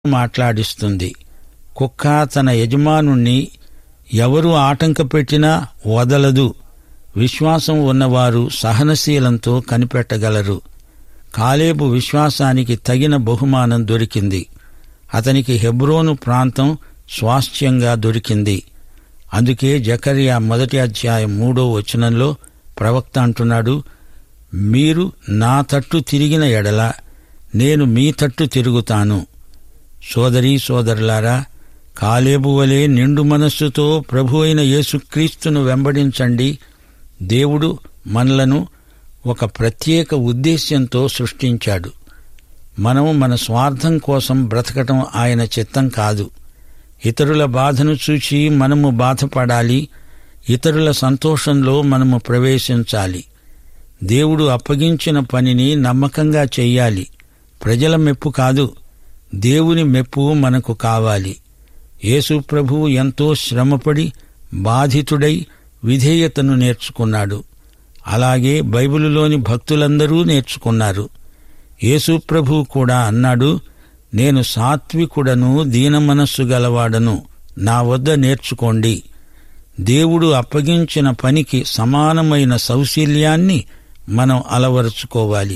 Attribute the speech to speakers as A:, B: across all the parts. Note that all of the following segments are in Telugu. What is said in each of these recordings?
A: మాట్లాడిస్తుంది కుక్క తన యజమానుణ్ణి ఎవరు ఆటంకపెట్టినా వదలదు విశ్వాసం ఉన్నవారు సహనశీలంతో కనిపెట్టగలరు కాలేబు విశ్వాసానికి తగిన బహుమానం దొరికింది అతనికి హెబ్రోను ప్రాంతం స్వాస్థ్యంగా దొరికింది అందుకే జకర్యా మొదటి అధ్యాయం మూడో వచనంలో ప్రవక్త అంటున్నాడు మీరు నా తట్టు తిరిగిన ఎడల నేను మీ తట్టు తిరుగుతాను సోదరీ సోదరులారా కాలేబు వలె నిండు మనస్సుతో ప్రభు అయిన యేసుక్రీస్తును వెంబడించండి దేవుడు మనలను ఒక ప్రత్యేక ఉద్దేశ్యంతో సృష్టించాడు మనం మన స్వార్థం కోసం బ్రతకటం ఆయన చిత్తం కాదు ఇతరుల బాధను చూచి మనము బాధపడాలి ఇతరుల సంతోషంలో మనము ప్రవేశించాలి దేవుడు అప్పగించిన పనిని నమ్మకంగా చెయ్యాలి ప్రజల మెప్పు కాదు దేవుని మెప్పు మనకు కావాలి యేసు ప్రభువు ఎంతో శ్రమపడి బాధితుడై విధేయతను నేర్చుకున్నాడు అలాగే బైబిలులోని భక్తులందరూ నేర్చుకున్నారు యేసు ప్రభువు కూడా అన్నాడు నేను సాత్వికుడను దీనమనస్సు గలవాడను నా వద్ద నేర్చుకోండి దేవుడు అప్పగించిన పనికి సమానమైన సౌశీల్యాన్ని మనం అలవరుచుకోవాలి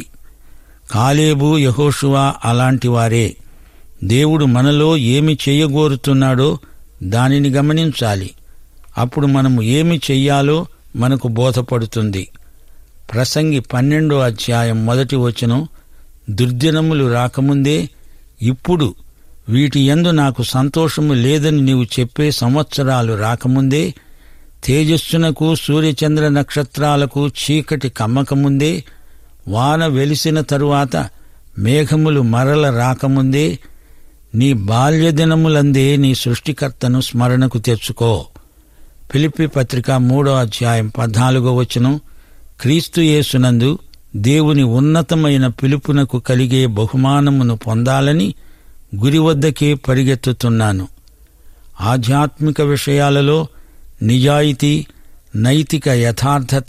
A: కాలేబు యహోషువా అలాంటివారే దేవుడు మనలో ఏమి చేయగోరుతున్నాడో దానిని గమనించాలి అప్పుడు మనము ఏమి చెయ్యాలో మనకు బోధపడుతుంది ప్రసంగి పన్నెండో అధ్యాయం మొదటి వచనం దుర్దినములు రాకముందే ఇప్పుడు వీటి యందు నాకు సంతోషము లేదని నీవు చెప్పే సంవత్సరాలు రాకముందే తేజస్సునకు సూర్యచంద్ర నక్షత్రాలకు చీకటి కమ్మకముందే వాన వెలిసిన తరువాత మేఘములు మరల రాకముందే నీ బాల్యదినములందే నీ సృష్టికర్తను స్మరణకు తెచ్చుకో ఫిలిప్పి పత్రిక మూడో అధ్యాయం పద్నాలుగో వచనం క్రీస్తు యేసునందు దేవుని ఉన్నతమైన పిలుపునకు కలిగే బహుమానమును పొందాలని గురి వద్దకే పరిగెత్తుతున్నాను ఆధ్యాత్మిక విషయాలలో నిజాయితీ నైతిక యథార్థత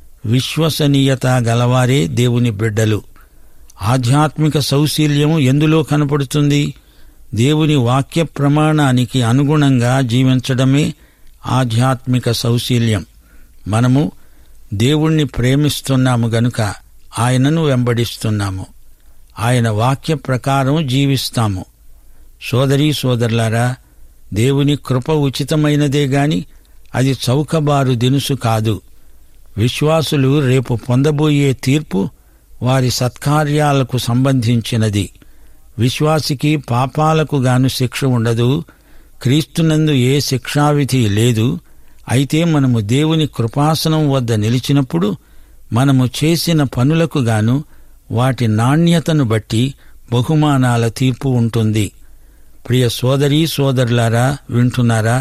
A: విశ్వసనీయత గలవారే దేవుని బిడ్డలు ఆధ్యాత్మిక సౌశీల్యం ఎందులో కనపడుతుంది దేవుని వాక్య ప్రమాణానికి అనుగుణంగా జీవించడమే ఆధ్యాత్మిక సౌశీల్యం మనము దేవుణ్ణి ప్రేమిస్తున్నాము గనుక ఆయనను వెంబడిస్తున్నాము ఆయన వాక్య ప్రకారం జీవిస్తాము సోదరీ సోదరులారా దేవుని కృప ఉచితమైనదే గాని అది చౌకబారు దినుసు కాదు విశ్వాసులు రేపు పొందబోయే తీర్పు వారి సత్కార్యాలకు సంబంధించినది విశ్వాసికి పాపాలకు గాను శిక్ష ఉండదు క్రీస్తునందు ఏ శిక్షావిధి లేదు అయితే మనము దేవుని కృపాసనం వద్ద నిలిచినప్పుడు మనము చేసిన పనులకు గాను వాటి నాణ్యతను బట్టి బహుమానాల తీర్పు ఉంటుంది ప్రియ సోదరీ సోదరులారా వింటున్నారా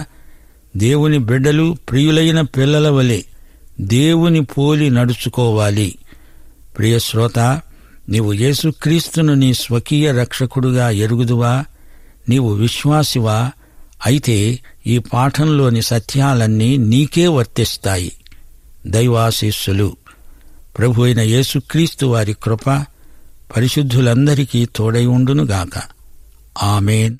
A: దేవుని బిడ్డలు ప్రియులైన పిల్లల వలె దేవుని పోలి నడుచుకోవాలి ప్రియ శ్రోత నీవు యేసుక్రీస్తును నీ స్వకీయ రక్షకుడుగా ఎరుగుదువా నీవు విశ్వాసివా అయితే ఈ పాఠంలోని సత్యాలన్నీ నీకే వర్తిస్తాయి దైవాశీస్సులు ప్రభు అయిన యేసుక్రీస్తు వారి కృప పరిశుద్ధులందరికీ తోడై ఉండునుగాక ఆమెన్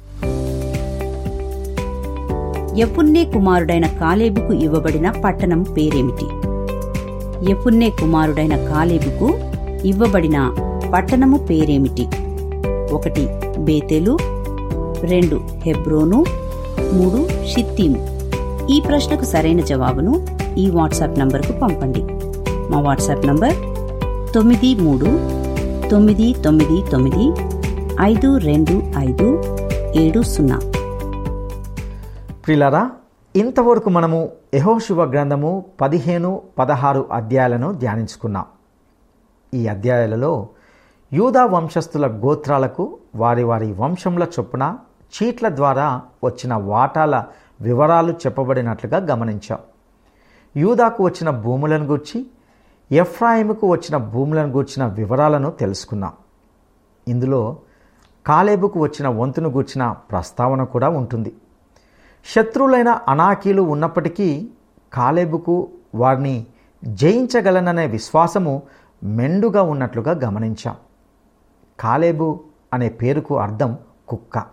B: యపున్నే కుమారుడైన కాలేబుకు ఇవ్వబడిన పట్టణం పేరేమిటి యపున్నే కుమారుడైన కాలేబుకు ఇవ్వబడిన పట్టణము పేరేమిటి ఒకటి బేతెలు రెండు హెబ్రోను మూడు షిత్తీము ఈ ప్రశ్నకు సరైన జవాబును ఈ వాట్సాప్ నంబర్కు పంపండి మా వాట్సాప్ నంబర్ తొమ్మిది మూడు తొమ్మిది తొమ్మిది తొమ్మిది ఐదు రెండు ఐదు ఏడు సున్నా
C: ప్రిలారా ఇంతవరకు మనము యహోశివ గ్రంథము పదిహేను పదహారు అధ్యాయాలను ధ్యానించుకున్నాం ఈ అధ్యాయాలలో యూదా వంశస్థుల గోత్రాలకు వారి వారి వంశంల చొప్పున చీట్ల ద్వారా వచ్చిన వాటాల వివరాలు చెప్పబడినట్లుగా గమనించాం యూదాకు వచ్చిన భూములను గూర్చి ఎఫ్రాయిముకు వచ్చిన భూములను గూర్చిన వివరాలను తెలుసుకున్నాం ఇందులో కాలేబుకు వచ్చిన వంతును గూర్చిన ప్రస్తావన కూడా ఉంటుంది శత్రువులైన అనాకీలు ఉన్నప్పటికీ కాలేబుకు వారిని జయించగలననే విశ్వాసము మెండుగా ఉన్నట్లుగా గమనించాం కాలేబు అనే పేరుకు అర్థం కుక్క